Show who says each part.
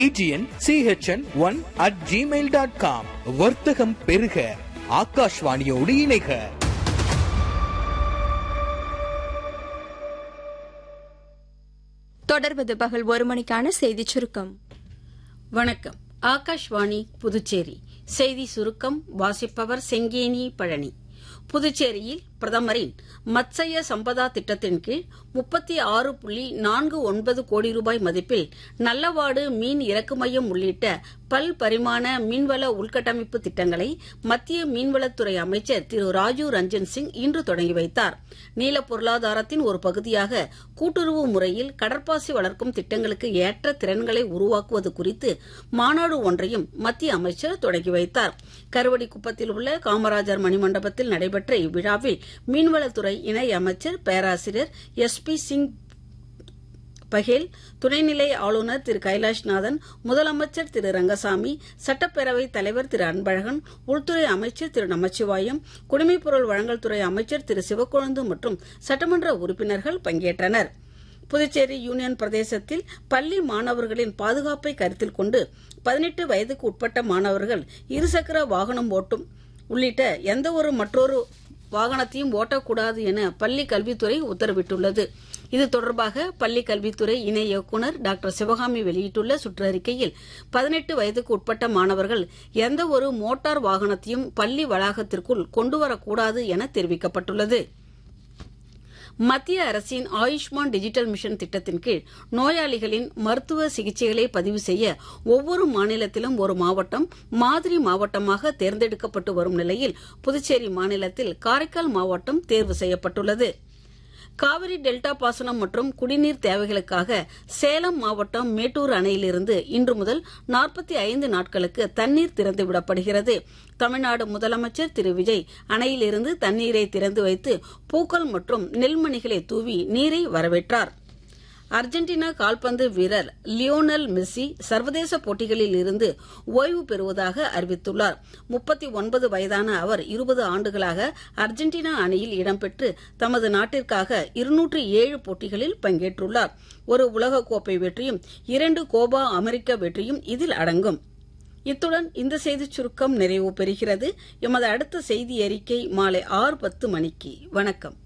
Speaker 1: DTN CHN one at Gmail dot com வர்த்தகம் பெருக ஆகாஷ்வாணியோடு இணைக
Speaker 2: தொடர்வது பகல் ஒரு மணிக்கான செய்திச் சுருக்கம்
Speaker 3: வணக்கம் ஆகாஷ்வாணி புதுச்சேரி செய்தி சுருக்கம் வாசிப்பவர் செங்கேனி பழனி புதுச்சேரியில் பிரதமரின் மத்சய சம்பதா திட்டத்தின் கீழ் முப்பத்தி ஆறு புள்ளி நான்கு ஒன்பது கோடி ரூபாய் மதிப்பில் நல்லவாடு மீன் இறக்கு மையம் உள்ளிட்ட பல் பரிமாண மீன்வள உள்கட்டமைப்பு திட்டங்களை மத்திய மீன்வளத்துறை அமைச்சர் திரு ராஜீவ் ரஞ்சன் சிங் இன்று தொடங்கி வைத்தார் நீல பொருளாதாரத்தின் ஒரு பகுதியாக கூட்டுறவு முறையில் கடற்பாசி வளர்க்கும் திட்டங்களுக்கு ஏற்ற திறன்களை உருவாக்குவது குறித்து மாநாடு ஒன்றையும் மத்திய அமைச்சர் தொடங்கி வைத்தார் கருவடிக்குப்பத்தில் உள்ள காமராஜர் மணிமண்டபத்தில் நடைபெற்ற இவ்விழாவில் மீன்வளத்துறை இணை அமைச்சர் பேராசிரியர் எஸ் பி சிங் பகேல் துணைநிலை ஆளுநர் திரு கைலாஷ்நாதன் முதலமைச்சர் திரு ரங்கசாமி சட்டப்பேரவைத் தலைவர் திரு அன்பழகன் உள்துறை அமைச்சர் திரு நமச்சிவாயம் குடிமைப்பொருள் வழங்கல் துறை அமைச்சர் திரு சிவக்கொழுந்து மற்றும் சட்டமன்ற உறுப்பினர்கள் பங்கேற்றனர் புதுச்சேரி யூனியன் பிரதேசத்தில் பள்ளி மாணவர்களின் பாதுகாப்பை கருத்தில் கொண்டு பதினெட்டு வயதுக்கு உட்பட்ட மாணவர்கள் இருசக்கர வாகனம் ஓட்டும் உள்ளிட்ட எந்தவொரு மற்றொரு வாகனத்தையும் ஓட்டக்கூடாது என பள்ளி கல்வித்துறை உத்தரவிட்டுள்ளது இது தொடர்பாக பள்ளி கல்வித்துறை இணை இயக்குநர் டாக்டர் சிவகாமி வெளியிட்டுள்ள சுற்றறிக்கையில் பதினெட்டு வயதுக்கு உட்பட்ட மாணவர்கள் எந்த ஒரு மோட்டார் வாகனத்தையும் பள்ளி வளாகத்திற்குள் கொண்டுவரக்கூடாது என தெரிவிக்கப்பட்டுள்ளது மத்திய அரசின் ஆயுஷ்மான் டிஜிட்டல் மிஷன் திட்டத்தின் கீழ் நோயாளிகளின் மருத்துவ சிகிச்சைகளை பதிவு செய்ய ஒவ்வொரு மாநிலத்திலும் ஒரு மாவட்டம் மாதிரி மாவட்டமாக தேர்ந்தெடுக்கப்பட்டு வரும் நிலையில் புதுச்சேரி மாநிலத்தில் காரைக்கால் மாவட்டம் தேர்வு செய்யப்பட்டுள்ளது காவிரி டெல்டா பாசனம் மற்றும் குடிநீர் தேவைகளுக்காக சேலம் மாவட்டம் மேட்டூர் அணையிலிருந்து இன்று முதல் நாற்பத்தி ஐந்து நாட்களுக்கு தண்ணீர் திறந்துவிடப்படுகிறது தமிழ்நாடு முதலமைச்சர் திரு விஜய் அணையிலிருந்து தண்ணீரை திறந்து வைத்து பூக்கள் மற்றும் நெல்மணிகளை தூவி நீரை வரவேற்றார் அர்ஜென்டினா கால்பந்து வீரர் லியோனல் மெஸ்ஸி சர்வதேச போட்டிகளில் இருந்து ஓய்வு பெறுவதாக அறிவித்துள்ளார் முப்பத்தி ஒன்பது வயதான அவர் இருபது ஆண்டுகளாக அர்ஜென்டினா அணியில் இடம்பெற்று தமது நாட்டிற்காக இருநூற்று ஏழு போட்டிகளில் பங்கேற்றுள்ளார் ஒரு உலகக்கோப்பை வெற்றியும் இரண்டு கோபா அமெரிக்க வெற்றியும் இதில் அடங்கும் இத்துடன் இந்த செய்திச் சுருக்கம் நிறைவு பெறுகிறது எமது அடுத்த செய்தி அறிக்கை மாலை ஆறு பத்து மணிக்கு வணக்கம்